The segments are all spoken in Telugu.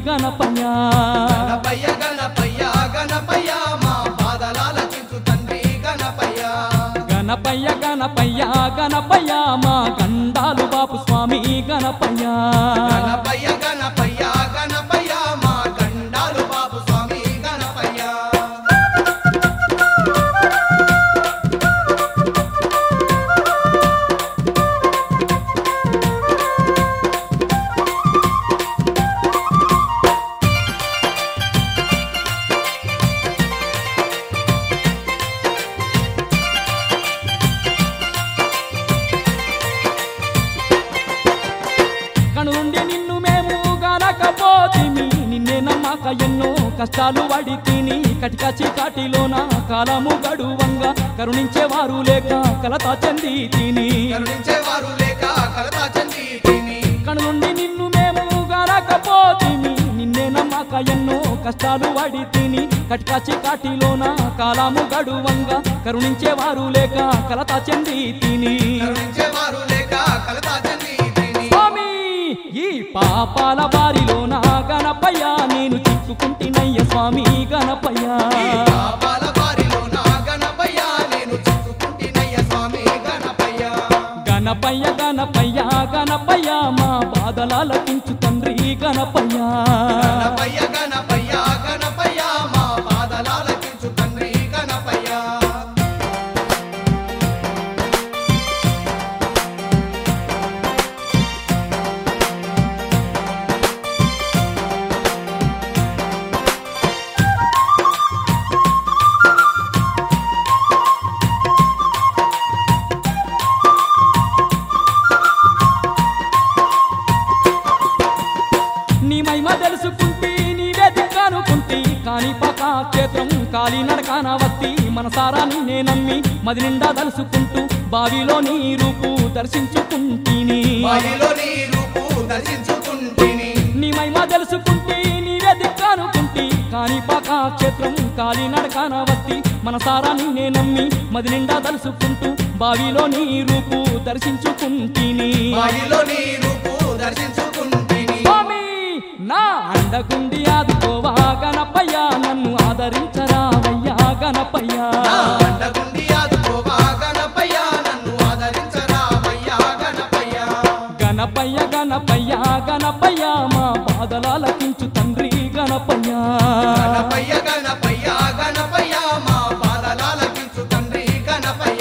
గణపయ్య గణపయ్య గణపయ్య గణపయ్య మా బాధలాలకించు తండ్రి గణపయ్య గణపయ్య గణపయ్య గణపయ్య మా గండాలు బాపు స్వామి గణపయ్య గణపయ్య గణపయ్య గణపయ్య మా గండాలు బాబు స్వామి గణపయ్య కనుండి నిన్ను మేము గనకపోతిమి నిన్నే నమ్మక ఎన్నో కష్టాలు వడి తిని కటిక చీకాటిలోన కాలము గడువంగా కరుణించేవారు లేక కలత చెంది తిని కరుణించేవారు లేక కలతా చెంది తిని కనుండి నిన్ను మేము గనకపోతిమి నిన్నే నమ్మక ఎన్నో కష్టాలు వడి తిని కటిక చీకాటిలోన కాలము గడువంగా కరుణించేవారు లేక కలత చెంది తిని కరుణించేవారు లేక కలతా చెంది తిని స్వామి ఈ పాపాల బారిలో నా గణపయ్య నేను చిక్కుకుంటినయ్య స్వామి గణపయ్య ఈ పాపాల బారిలో నా గణపయ్య నేను చిక్కుకుంటినయ్య స్వామి గణపయ్య గణపయ్య గణపయ్య గణపయ్య మా బాధలాలకించు తండ్రి గణపయ్య గణపయ్య గణపయ్య గణపయ్య మా బాధలాలకించు తండ్రి గణపయ్య నీ మహిమ తెలుసుకుంటే నీవే దిక్కనుకుంటే కాని పక క్షేత్రం కాలి నడకాన వత్తి మనసారా నిన్నే నమ్మి మది నిండా తలుసుకుంటూ బావిలో నీ రూపు దర్శించుకుంటీని బావిలో నీ రూపు దర్శించుకుంటిని నీ మహిమ తెలుసుకుంటే నీవే దిక్కనుకుంటే కాని పక క్షేత్రం కాలి నడకాన వత్తి మనసారా నిన్నే నమ్మి మది నిండా తలుసుకుంటూ బావిలో నీ రూపు దర్శించుకుంటీని బావిలో నీ రూపు దర్శించుకుంటిని స్వామి నా అండగుండి ఆదుకోవా గణపయ్య నన్ను ఆదరించరావయ్యా గణపయ్య నా అండగుండి ఆదుకోవా గణపయ్య నన్ను ఆదరించరావయ్యా గణపయ్య గణపయ్య గణపయ్య గణపయ్య మా బాధలాలకించు తండ్రి గణపయ్య గణపయ్య గణపయ్య గణపయ్య మా బాధలాలకించు తండ్రి గణపయ్య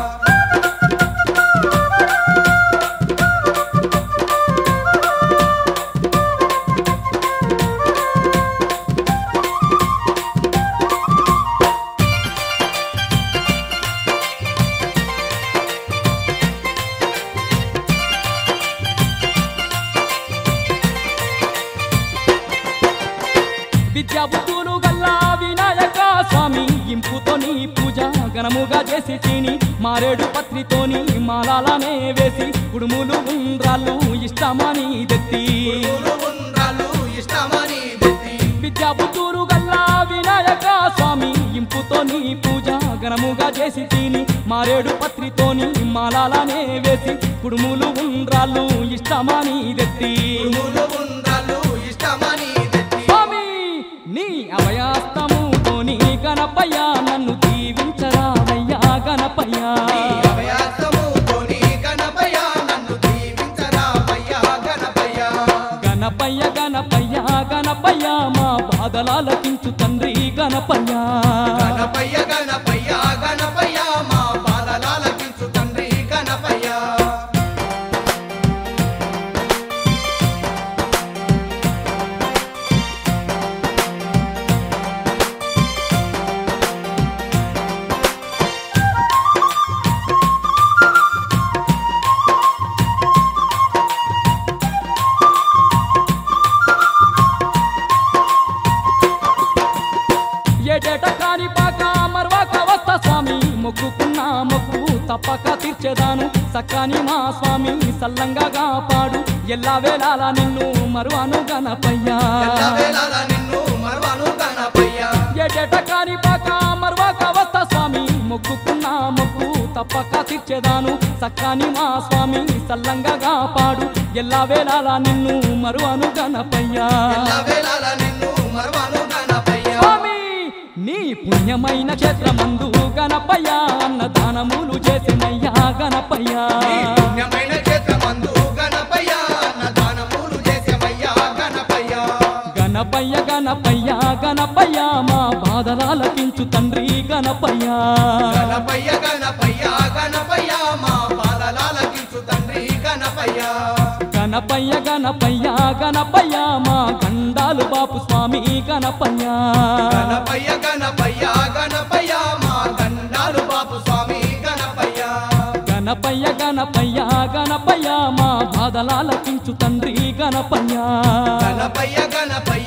విద్యా బుద్ధులు గల్లా వినాయక స్వామి ఇంపుతో నీ పూజ ఘనముగా చేసి తిని మారేడు పత్రితోని మాలాలనే వేసి కుడుములు ఉండ్రాళ్ళు ఇష్టమని దెత్తి పూలు ఉండ్రాళ్ళు ఇష్టమని బుద్ధి విద్యా బుద్ధులు గల్లా వినాయక స్వామి ఇంపుతో నీ పూజ ఘనముగా చేసి తిని మారేడు పత్రితోని మాలాలనే వేసి కుడుములు ఉండ్రాళ్ళు ఇష్టమని దెత్తి పూలు ఉండ్రాళ్ళు ఇష్టమని బుద్ధి స్వామి నీ అభయాస్తముతోని గణపయ్య నన్ను దీవించరావయ్యా గణపయ్య నీ అభయాసముతోని గణపయ్య నన్ను దీవించరావయ్యా గణపయ్య గణపయ్య గణపయ్య గణపయ్య మా బాధలాలకించు తండ్రి గణపయ్య గణపయ్య గణపయ్య గణపయ్య మా బాధలాలకించు తండ్రి గణపయ్య ఏటేట కాని పాక మరవాక వస్తా స్వామి మొక్కుకున్న మొక్కు తప్పక తీర్చేదాను సక్కాని మా స్వామి సల్లంగా కాపాడు ఎల్లా వేళాల నిన్ను మరువను గణపయ్యా ఎల్లవేళలా నిన్ను మరువను గణపయ్య ఏటేట కాని పాక మరవాక వస్తా స్వామి మొక్కుకున్న మొక్కు తప్పక తీర్చేదాను సక్కాని మా స్వామి సల్లంగా కాపాడు ఎల్లా వేళాల నిన్ను మరువను గణపయ్యా ఎల్లవేళలా పుణ్యమైన క్షేత్రమందు గణపయ్య అన్నదానములు చేసినయ్యా గణపయ్య ఈ పుణ్యమైన క్షేత్రమందు గణపయ్య అన్నదానములు చేసేమయ్యా గణపయ్య గణపయ్య గణపయ్య గణపయ్య మా బాధలాలకించు తండ్రి గణపయ్య గణపయ్య గణపయ్య గణపయ్య మా బాధలాలకించు తండ్రి గణపయ్య గణపయ్య గణపయ్య గణపయ్య మా గండాలు బాపు స్వామి గణపయ్య గణపయ్య గణపయ్య గణపయ్య మా గండాలు బాపు స్వామి గణపయ్య గణపయ్య గణపయ్య గణపయ్య మా బాధలాలకించు తండ్రి గణపయ్య గణపయ్య గణపయ్య